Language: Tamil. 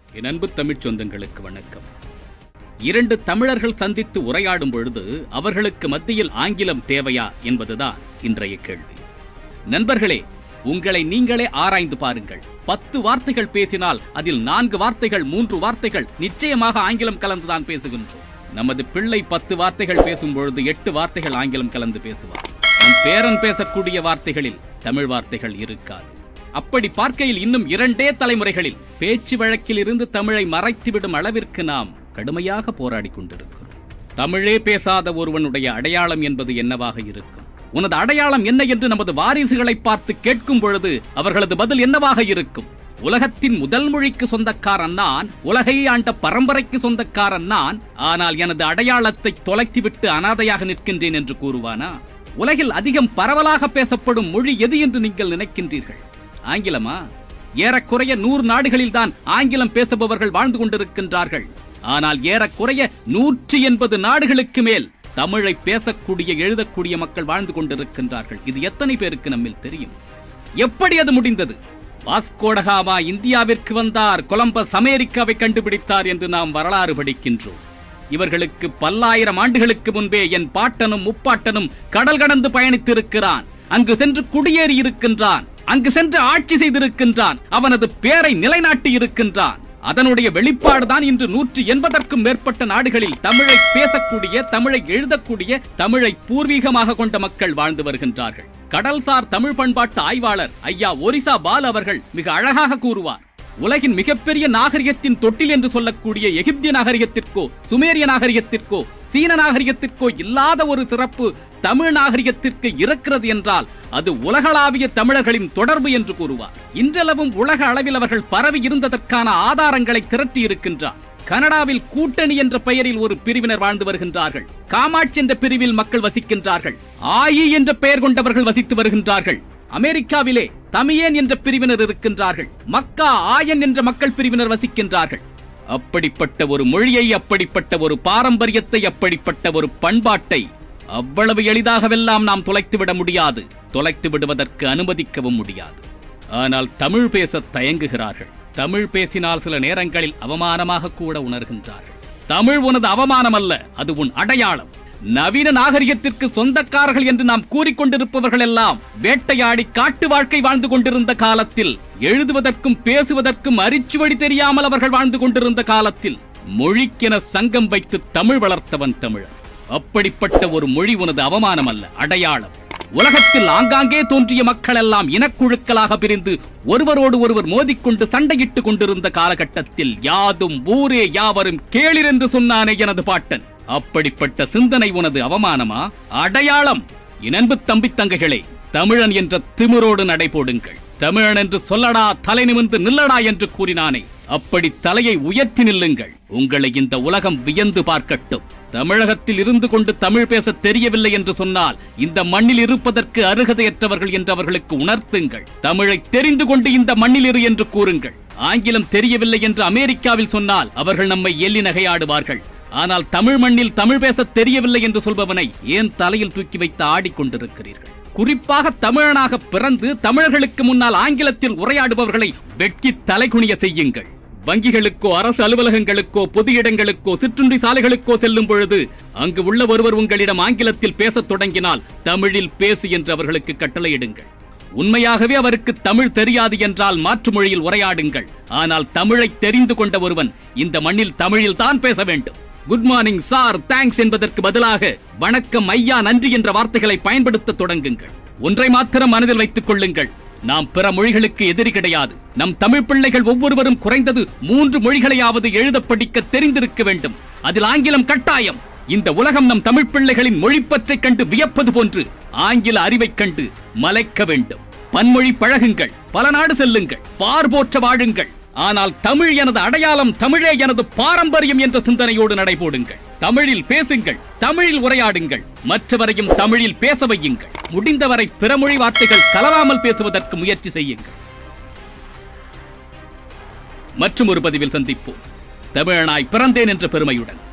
என் அன்பு தமிழ்ச் சொந்தங்களுக்கு வணக்கம் இரண்டு தமிழர்கள் சந்தித்து உரையாடும் பொழுது அவர்களுக்கு மத்தியில் ஆங்கிலம் தேவையா என்பதுதான் இன்றைய கேள்வி நண்பர்களே உங்களை நீங்களே ஆராய்ந்து பாருங்கள் பத்து வார்த்தைகள் பேசினால் அதில் நான்கு வார்த்தைகள் மூன்று வார்த்தைகள் நிச்சயமாக ஆங்கிலம் கலந்துதான் பேசுகின்றோம் நமது பிள்ளை பத்து வார்த்தைகள் பேசும் பொழுது எட்டு வார்த்தைகள் ஆங்கிலம் கலந்து பேசுவார் நம் பேரன் பேசக்கூடிய வார்த்தைகளில் தமிழ் வார்த்தைகள் இருக்காது அப்படி பார்க்கையில் இன்னும் இரண்டே தலைமுறைகளில் பேச்சு வழக்கில் இருந்து தமிழை மறைத்துவிடும் அளவிற்கு நாம் கடுமையாக போராடிக் கொண்டிருக்கிறோம் தமிழே பேசாத ஒருவனுடைய அடையாளம் என்பது என்னவாக இருக்கும் உனது அடையாளம் என்ன என்று நமது வாரிசுகளை பார்த்து கேட்கும் பொழுது அவர்களது பதில் என்னவாக இருக்கும் உலகத்தின் முதல் மொழிக்கு சொந்தக்காரன் நான் உலகை ஆண்ட பரம்பரைக்கு சொந்தக்காரன் நான் ஆனால் எனது அடையாளத்தை தொலைத்துவிட்டு அனாதையாக நிற்கின்றேன் என்று கூறுவானா உலகில் அதிகம் பரவலாக பேசப்படும் மொழி எது என்று நீங்கள் நினைக்கின்றீர்கள் ஆங்கிலமா ஏறக்குறைய நூறு நாடுகளில் தான் ஆங்கிலம் பேசுபவர்கள் வாழ்ந்து கொண்டிருக்கின்றார்கள் ஆனால் ஏறக்குறைய நூற்றி எண்பது நாடுகளுக்கு மேல் தமிழை பேசக்கூடிய எழுதக்கூடிய மக்கள் வாழ்ந்து கொண்டிருக்கின்றார்கள் இது எத்தனை பேருக்கு நம்மில் தெரியும் எப்படி அது முடிந்தது வாஸ்கோடகாமா இந்தியாவிற்கு வந்தார் கொலம்பஸ் அமெரிக்காவை கண்டுபிடித்தார் என்று நாம் வரலாறு படிக்கின்றோம் இவர்களுக்கு பல்லாயிரம் ஆண்டுகளுக்கு முன்பே என் பாட்டனும் முப்பாட்டனும் கடல் கடந்து பயணித்திருக்கிறான் அங்கு சென்று குடியேறி இருக்கின்றான் அங்கு சென்று ஆட்சி செய்திருக்கின்றான் அவனது பேரை நிலைநாட்டி இருக்கின்றான் அதனுடைய வெளிப்பாடுதான் இன்று நூற்றி எண்பதற்கும் மேற்பட்ட நாடுகளில் தமிழை பேசக்கூடிய தமிழை எழுதக்கூடிய தமிழை பூர்வீகமாக கொண்ட மக்கள் வாழ்ந்து வருகின்றார்கள் கடல்சார் தமிழ் பண்பாட்டு ஆய்வாளர் ஐயா ஒரிசா பால் அவர்கள் மிக அழகாக கூறுவார் உலகின் மிகப்பெரிய நாகரிகத்தின் தொட்டில் என்று சொல்லக்கூடிய எகிப்திய நாகரிகத்திற்கோ சுமேரிய நாகரிகத்திற்கோ சீன நாகரிகத்திற்கோ இல்லாத ஒரு சிறப்பு தமிழ் நாகரிகத்திற்கு இருக்கிறது என்றால் அது உலகளாவிய தமிழர்களின் தொடர்பு என்று கூறுவார் இன்றளவும் உலக அளவில் அவர்கள் பரவி இருந்ததற்கான ஆதாரங்களை திரட்டி இருக்கின்றார் கனடாவில் கூட்டணி என்ற பெயரில் ஒரு பிரிவினர் வாழ்ந்து வருகின்றார்கள் காமாட்சி என்ற பிரிவில் மக்கள் வசிக்கின்றார்கள் ஆயி என்ற பெயர் கொண்டவர்கள் வசித்து வருகின்றார்கள் அமெரிக்காவிலே தமியேன் என்ற பிரிவினர் இருக்கின்றார்கள் மக்கா ஆயன் என்ற மக்கள் பிரிவினர் வசிக்கின்றார்கள் அப்படிப்பட்ட ஒரு மொழியை அப்படிப்பட்ட ஒரு பாரம்பரியத்தை அப்படிப்பட்ட ஒரு பண்பாட்டை அவ்வளவு எளிதாகவெல்லாம் நாம் தொலைத்துவிட முடியாது தொலைத்து விடுவதற்கு அனுமதிக்கவும் முடியாது ஆனால் தமிழ் பேச தயங்குகிறார்கள் தமிழ் பேசினால் சில நேரங்களில் அவமானமாக கூட உணர்கின்றார்கள் தமிழ் உனது அவமானம் அல்ல அது உன் அடையாளம் நவீன நாகரிகத்திற்கு சொந்தக்காரர்கள் என்று நாம் கூறிக்கொண்டிருப்பவர்கள் எல்லாம் வேட்டையாடி காட்டு வாழ்க்கை வாழ்ந்து கொண்டிருந்த காலத்தில் எழுதுவதற்கும் பேசுவதற்கும் அரிச்சுவடி தெரியாமல் அவர்கள் வாழ்ந்து கொண்டிருந்த காலத்தில் மொழிக்கென சங்கம் வைத்து தமிழ் வளர்த்தவன் தமிழர் அப்படிப்பட்ட ஒரு மொழி உனது அவமானம் அல்ல அடையாளம் உலகத்தில் ஆங்காங்கே தோன்றிய மக்கள் எல்லாம் இனக்குழுக்களாக பிரிந்து ஒருவரோடு ஒருவர் மோதிக்கொண்டு சண்டையிட்டுக் கொண்டிருந்த காலகட்டத்தில் யாதும் ஊரே யாவரும் கேளிர் என்று சொன்னானே எனது பாட்டன் அப்படிப்பட்ட சிந்தனை உனது அவமானமா அடையாளம் இனன்பு தம்பி தங்கைகளே தமிழன் என்ற திமிரோடு நடைபோடுங்கள் தமிழன் என்று சொல்லடா தலை நிமிர்ந்து நில்லடா என்று கூறினானே அப்படி தலையை உயர்த்தி நில்லுங்கள் உங்களை இந்த உலகம் வியந்து பார்க்கட்டும் தமிழகத்தில் இருந்து கொண்டு தமிழ் பேச தெரியவில்லை என்று சொன்னால் இந்த மண்ணில் இருப்பதற்கு அருகதையற்றவர்கள் என்று அவர்களுக்கு உணர்த்துங்கள் தமிழை தெரிந்து கொண்டு இந்த மண்ணில் இரு என்று கூறுங்கள் ஆங்கிலம் தெரியவில்லை என்று அமெரிக்காவில் சொன்னால் அவர்கள் நம்மை எள்ளி நகையாடுவார்கள் ஆனால் தமிழ் மண்ணில் தமிழ் பேச தெரியவில்லை என்று சொல்பவனை ஏன் தலையில் தூக்கி வைத்து ஆடிக்கொண்டிருக்கிறீர்கள் குறிப்பாக தமிழனாக பிறந்து தமிழர்களுக்கு முன்னால் ஆங்கிலத்தில் உரையாடுபவர்களை வெட்கி தலைகுனிய செய்யுங்கள் வங்கிகளுக்கோ அரசு அலுவலகங்களுக்கோ பொது இடங்களுக்கோ சிற்றுண்டி சாலைகளுக்கோ செல்லும் பொழுது அங்கு உள்ள ஒருவர் உங்களிடம் ஆங்கிலத்தில் பேசத் தொடங்கினால் தமிழில் பேசு என்று அவர்களுக்கு கட்டளையிடுங்கள் உண்மையாகவே அவருக்கு தமிழ் தெரியாது என்றால் மாற்று மொழியில் உரையாடுங்கள் ஆனால் தமிழை தெரிந்து கொண்ட ஒருவன் இந்த மண்ணில் தமிழில் தான் பேச வேண்டும் குட் மார்னிங் சார் தேங்க்ஸ் என்பதற்கு பதிலாக வணக்கம் ஐயா நன்றி என்ற வார்த்தைகளை பயன்படுத்த தொடங்குங்கள் ஒன்றை மாத்திரம் மனதில் வைத்துக் கொள்ளுங்கள் நாம் பிற மொழிகளுக்கு எதிரி கிடையாது நம் தமிழ் பிள்ளைகள் ஒவ்வொருவரும் குறைந்தது மூன்று மொழிகளையாவது எழுத படிக்க தெரிந்திருக்க வேண்டும் அதில் ஆங்கிலம் கட்டாயம் இந்த உலகம் நம் தமிழ் பிள்ளைகளின் மொழிப்பற்றை கண்டு வியப்பது போன்று ஆங்கில அறிவைக் கண்டு மலைக்க வேண்டும் பன்மொழி பழகுங்கள் பல நாடு செல்லுங்கள் பார்போற்ற வாழுங்கள் ஆனால் தமிழ் எனது அடையாளம் தமிழே எனது பாரம்பரியம் என்ற சிந்தனையோடு நடைபோடுங்கள் தமிழில் பேசுங்கள் தமிழில் உரையாடுங்கள் மற்றவரையும் தமிழில் பேச வையுங்கள் முடிந்தவரை பிறமொழி வார்த்தைகள் கலவாமல் பேசுவதற்கு முயற்சி செய்யுங்கள் மற்றும் ஒரு பதிவில் சந்திப்போம் தமிழனாய் பிறந்தேன் என்ற பெருமையுடன்